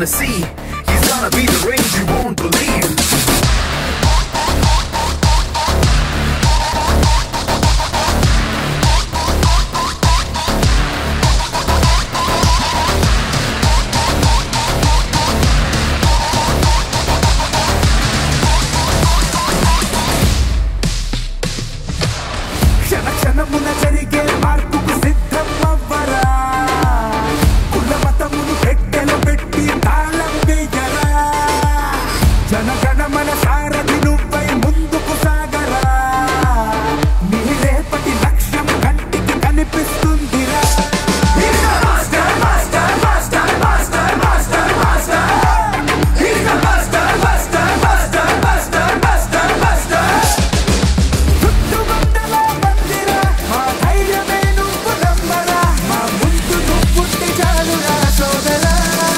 see. He's gonna be the range you won't believe. క్షణ క్షణమున జరిగే మార్పుకు సిద్ధం అవ్వరా కుల మతమును పెట్టెలు పెట్టి తాళం వేయరా జనగణమన సారథి నువ్వై ముందుకు సాగరా నీ రేపటి లక్ష్యం కంటికి కనిపిస్తుందిరా He's the master, master, master, master, master, master. He's the master, master, master, master, master, master. చుట్టుముట్టల మందిరా, మా ధైర్యమే నువ్వు నమ్మరా. మా ముందు నువ్వుంటే చాలురా సోదరా.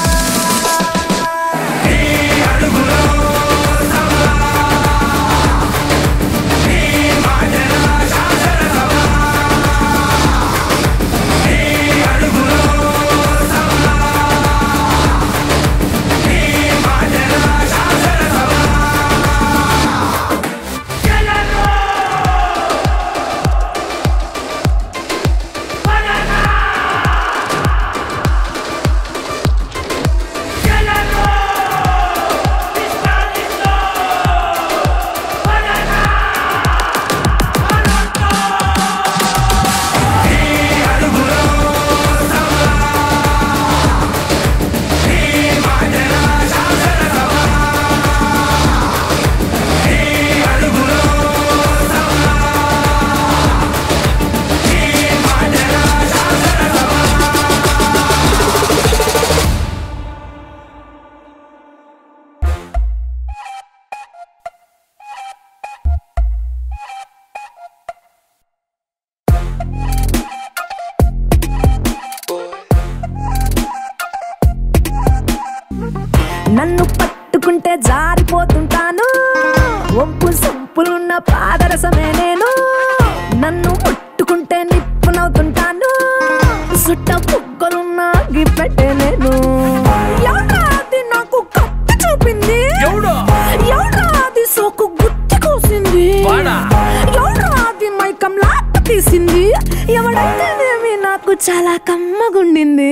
నన్ను పట్టుకుంటే జారిపోతుంటాను ఒంపు సొంపులున్న పాదరసమే నేను నన్ను ముట్టుకుంటే నిప్పునవుతుంటాను సుట్ట పుక్కలున్న గిప్పెట్టే నేను ఎవడ్రా అది నాకు కత్తి చూపింది ఎవడ్రా అది సోకు గుత్తి కోసింది ఎవడ్రా అది మైకం లాట తీసింది ఎవడైతేనేమి నాకు చాలా కమ్మగుండింది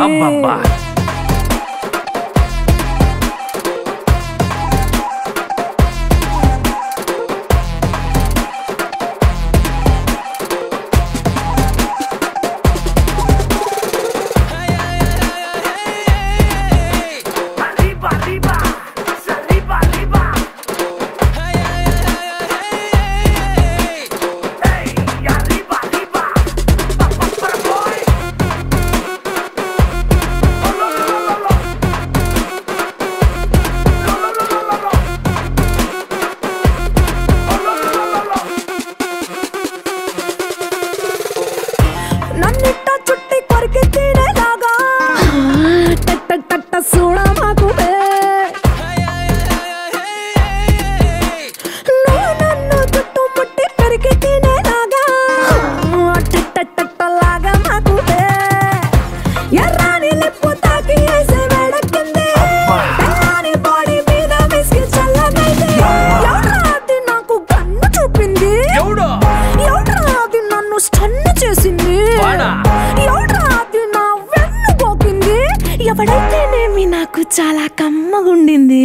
నన్నిట్ట చుట్టి కొరికి తీరేలాగా టట్ట టట్ట చూడ మాకుడే నువ్వు నన్ను చుట్టుముట్టి పెరిగి తినేలాగా టట్ట టట్టలాగా మాకుడే ఎర్రాని లిప్పు తాకి వేసే వేడెక్కింది తెల్లని బాడీ మీద విసిగి చల్లగైంది ఎవడ్రా అది నాకు కన్ను చూపింది ఎవడ్రా అది నన్ను స్టన్ చేసింది ఎవడ్రా అది నా వెన్ను పోకింది ఎవడైతేనేమి నాకు చాలా కమ్మగుండింది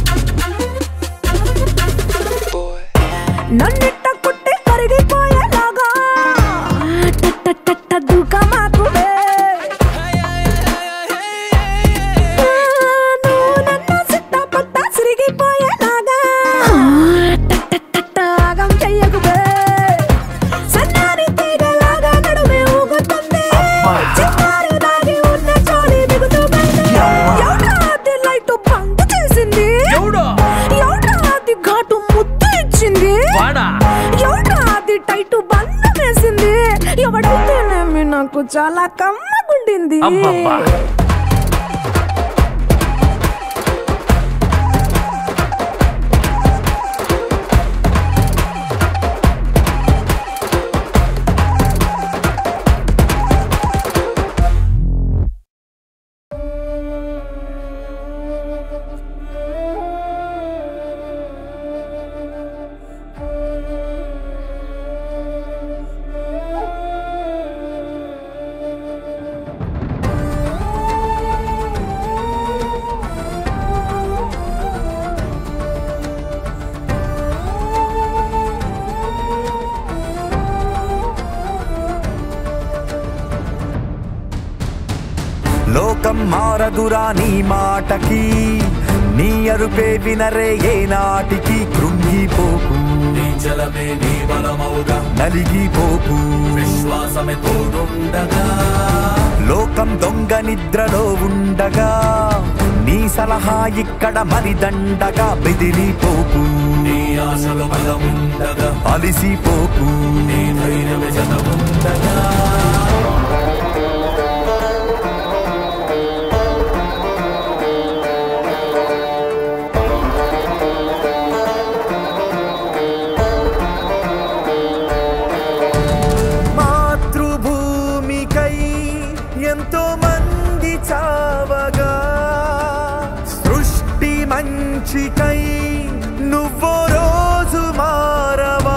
నన్నిట్ట కుట్టి కరిగిపోయేలాగా వేసింది ఎవడైతేనేమి నాకు చాలా కమ్మగుండింది అబ్బబ్బా. లోకం మారదురా నీ మాటకి నీ అరుపే వినరే ఏ నాటికి కృంగిపోకు జలమే నీ బలమవుగా నలిగిపోకు విశ్వాసమే తోడుండగా లోకం దొంగ నిద్రలో ఉండగా నీ సలహా ఇక్కడ మరిదండగా బెదిరిపోకు నీ ఆశలు బలముండగా అలిసిపోకు నీ ధైర్యమే జతముండగా మాతృభూమికై ఎంతో మంది చావగా సృష్టి మంచికై నువ్వో రోజు మారవా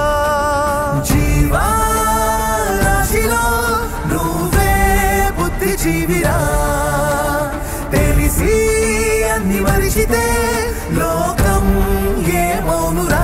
జీవారాశిలో నువ్వే బుద్ధి జీవిరా తెలిసి అన్ని మరిచితే లోకం ఏమోనురా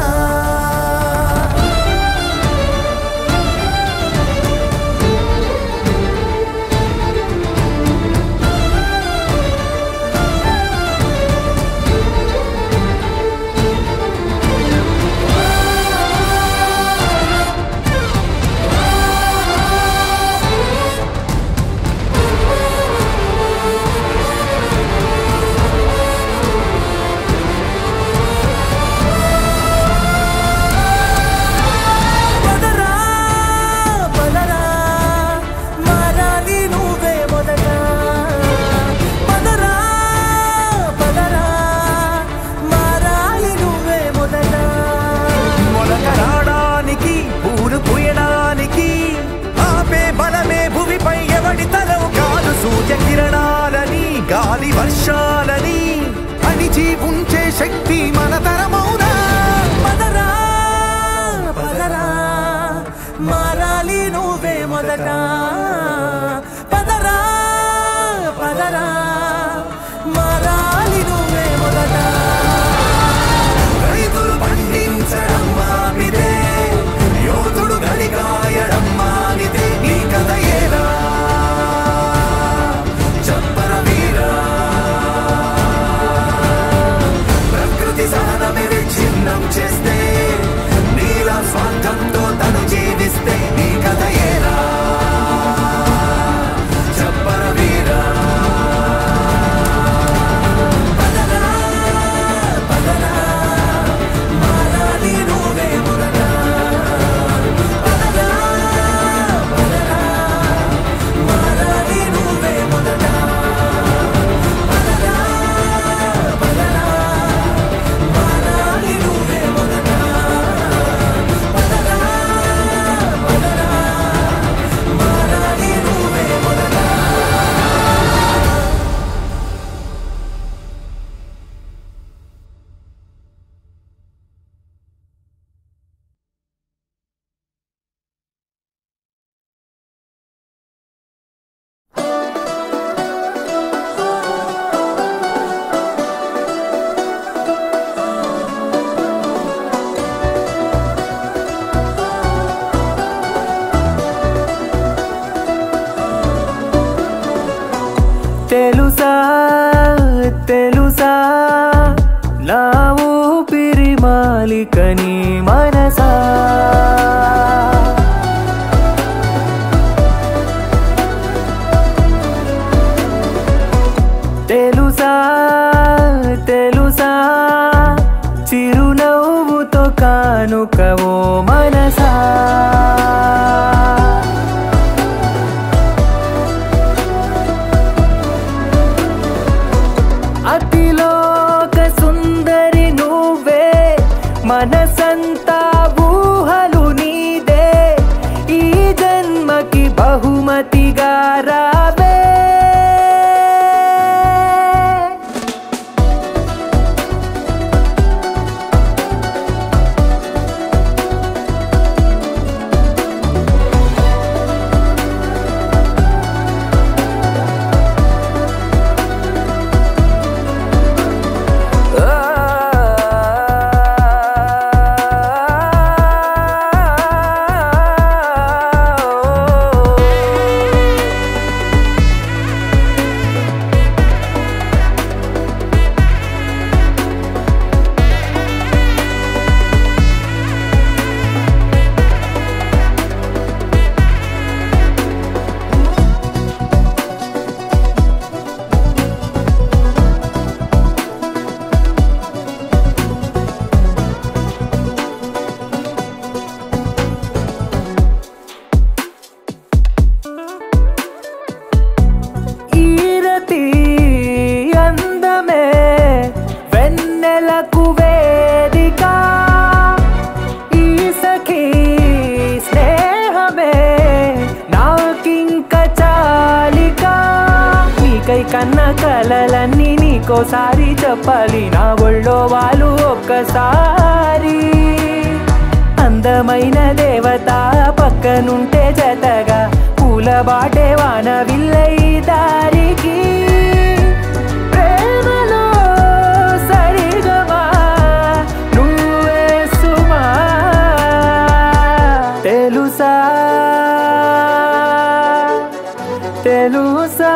పదరా పదరా మారాలి నువ్వే మొదట పదరా పదరా మారాలి నువ్వే మొదట మొలక రావడానికి పూలు పూయడానికి ఆపే బలమే భూమిపై ఎవడి తలం కాదు సూర్యకిరణాలని గాలి వర్షాలని అణిచి ఉంచే శక్తి మన తరమౌనా పదరా పదరా మారాలి నువ్వే మొదట పదరా పదరా మారాలి నువ్వే మొదట రైతులు పండించడం మానిదే యోధుడు గడిగాయడం మానిదే నీ కథ ఏరా చంపర వీరా ప్రకృతి సహనమే విచ్ఛిన్నం చేస్తే నీలా స్వార్థంతో తను జీవిస్తే నీ కథ ఏరా చంపర వీరా మారాలి నువ్వే మొదట పదరా పదరా మారాలి నువ్వే మొదట పదరా పదరా మారాలి నువ్వే మొదట పదరా పదరా మారాలి నువ్వే మొదట తెలుసా తెలుసా నా ఊపిరి మాలికని మనసా తెలుసా తెలుసా చిరునవ్వుతో కానుకవో మనసా బహుమతిగా రావే ఈరతి అందమే వెన్నెలకు వేదిక ఈ సఖీ స్నేహమే నాకింక చాలిక నీకై కన్న కలలన్నీ నీకోసారి చెప్పాలి నా ఒళ్ళో వాళ్ళు ఒక్కసారి అందమైన దేవత పక్కనుంటే జతగా పూల బాటే వాన విల్లై దారికి ప్రేమలో సరిగమా నువ్వే సుమా తెలుసా తెలుసా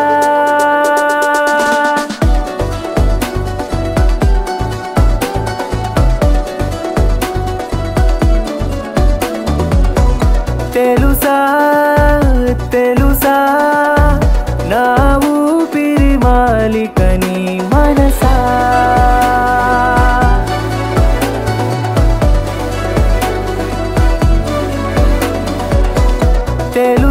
తెలుసా తెలుసా నా ఊపిరి మాలికని మనసా తెలు